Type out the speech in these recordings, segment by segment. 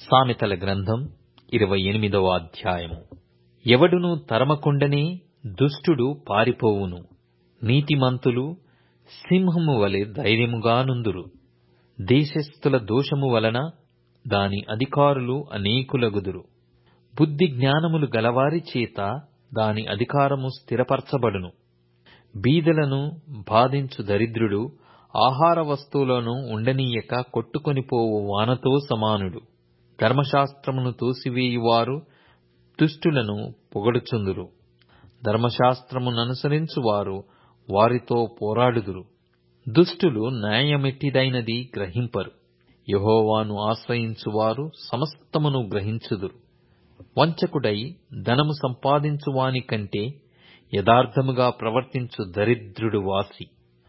సామెతల గ్రంథం ఇరవై ఎనిమిదవ అధ్యాయము ఎవడును తరమకుండనే దుష్టుడు పారిపోవును నీతిమంతులు సింహము వలె ధైర్యముగానుందురు దేశస్థుల దోషము వలన దాని అధికారులు అనేకులగుదురు బుద్ధి జ్ఞానములు గలవారి చేత దాని అధికారము స్థిరపరచబడును బీదలను బాధించు దరిద్రుడు ఆహార వస్తువులను ఉండనీయక కొట్టుకొనిపోవు వానతో సమానుడు ధర్మశాస్త్రమును తోసివేయువారు దుష్టులను పొగడుచుందురు ధర్మశాస్త్రముననుసరించువారు వారితో పోరాడుదురు దుష్టులు న్యాయమెట్టిదైనది గ్రహింపరు యెహోవాను ఆశ్రయించువారు సమస్తమును గ్రహించుదురు వంచకుడై ధనము సంపాదించువాని కంటే యథార్థముగా ప్రవర్తించు దరిద్రుడు వాసి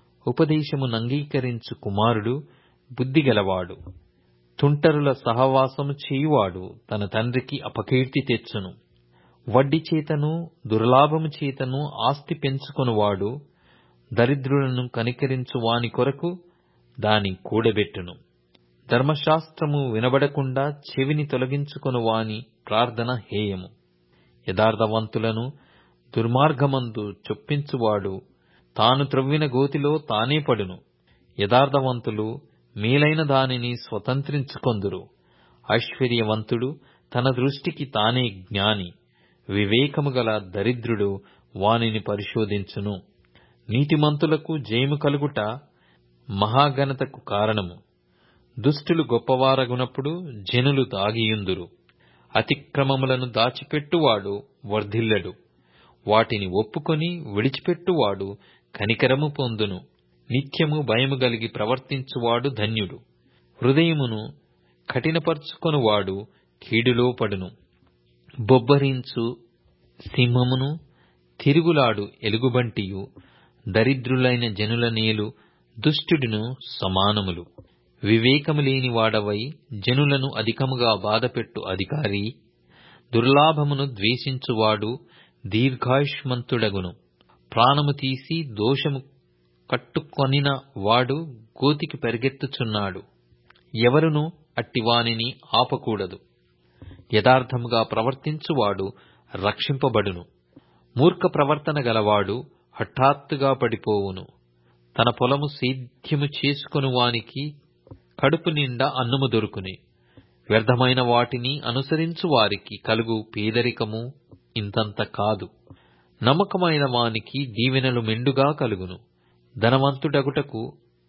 ఉపదేశమునంగీకరించు కుమారుడు బుద్ధిగలవాడు తుంటరుల సహవాసము చేయువాడు తన తండ్రికి అపకీర్తి తెచ్చును వడ్డీ చేతను దుర్లాభము చేతను ఆస్తి పెంచుకొనువాడు దరిద్రులను కనికరించు వాని కొరకు దాని కూడబెట్టును ధర్మశాస్త్రము వినబడకుండా చెవిని తొలగించుకొను వాని ప్రార్థన హేయము యథార్థవంతులను దుర్మార్గమందు చొప్పించువాడు తాను త్రవ్విన గోతిలో తానే పడును యథార్థవంతులు మేలైన దానిని స్వతంత్రించుకొందురు ఐశ్వర్యవంతుడు తన దృష్టికి తానే జ్ఞాని వివేకము గల దరిద్రుడు వానిని పరిశోధించును నీతిమంతులకు జయము కలుగుట మహాఘనతకు కారణము దుష్టులు గొప్పవారగునప్పుడు జనులు దాగియుందురు అతిక్రమములను దాచిపెట్టువాడు వర్ధిల్లడు వాటిని ఒప్పుకొని విడిచిపెట్టువాడు కనికరము పొందును నిత్యము భయము గలిగి ప్రవర్తించువాడు ధన్యుడు హృదయమును కఠినపరుచుకొనువాడు కీడులో పడును బొబ్బరించు సింహమును తిరుగులాడు ఎలుగుబంటియు దరిద్రులైన జనుల నేలు దుష్టుడును సమానములు వివేకము లేని వాడవై జనులను అధికముగా బాధపెట్టు అధికారి దుర్లాభమును ద్వేషించువాడు దీర్ఘాయుష్మంతుడగును ప్రాణము తీసి దోషము కట్టుకొనిన వాడు గోతికి పరిగెత్తుచున్నాడు ఎవరును అట్టివానిని ఆపకూడదు యథార్థముగా ప్రవర్తించువాడు రక్షింపబడును మూర్ఖ ప్రవర్తన గలవాడు హఠాత్తుగా పడిపోవును తన పొలము సేద్యము చేసుకొను వానికి కడుపు నిండా అన్నము దొరుకుని వ్యర్థమైన వాటిని అనుసరించు వారికి కలుగు పేదరికము ఇంతంత కాదు నమ్మకమైన వానికి దీవెనలు మెండుగా కలుగును ధనవంతుడగుటకు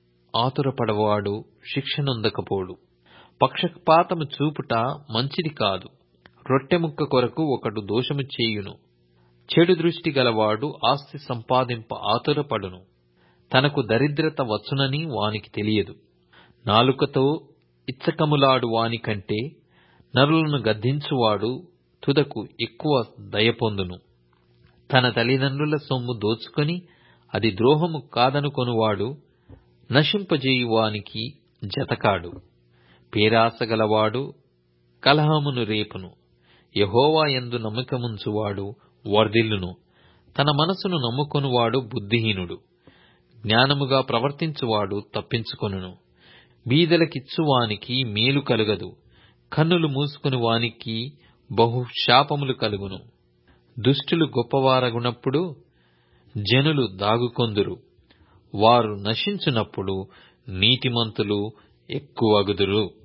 ఆతురపడవాడు శిక్షనొందకపోడు పక్షపాతము చూపుట మంచిది కాదు రొట్టెముక్క కొరకు ఒకడు దోషము చేయును చెడు దృష్టి గలవాడు ఆస్తి సంపాదింప ఆతురపడును తనకు దరిద్రత వచ్చునని వానికి తెలియదు నాలుకతో ఇచ్చకములాడు వాని కంటే నరులను గద్దించువాడు తుదకు ఎక్కువ దయపొందును తన తల్లిదండ్రుల సొమ్ము దోచుకొని అది ద్రోహము కాదనుకొనువాడు నశింపజేయువానికి జతకాడు పేరాసగలవాడు కలహమును రేపును యహోవా ఎందు నమ్మకముంచువాడు వర్ధిల్లును తన మనసును నమ్ముకొనువాడు బుద్ధిహీనుడు జ్ఞానముగా ప్రవర్తించువాడు తప్పించుకొనును బీదలకిచ్చువానికి మేలు కలుగదు కన్నులు మూసుకుని వానికి బహు శాపములు కలుగును దుష్టులు గొప్పవారగునప్పుడు జనులు దాగుకొందురు వారు నశించునప్పుడు నీతిమంతులు ఎక్కువగుదురు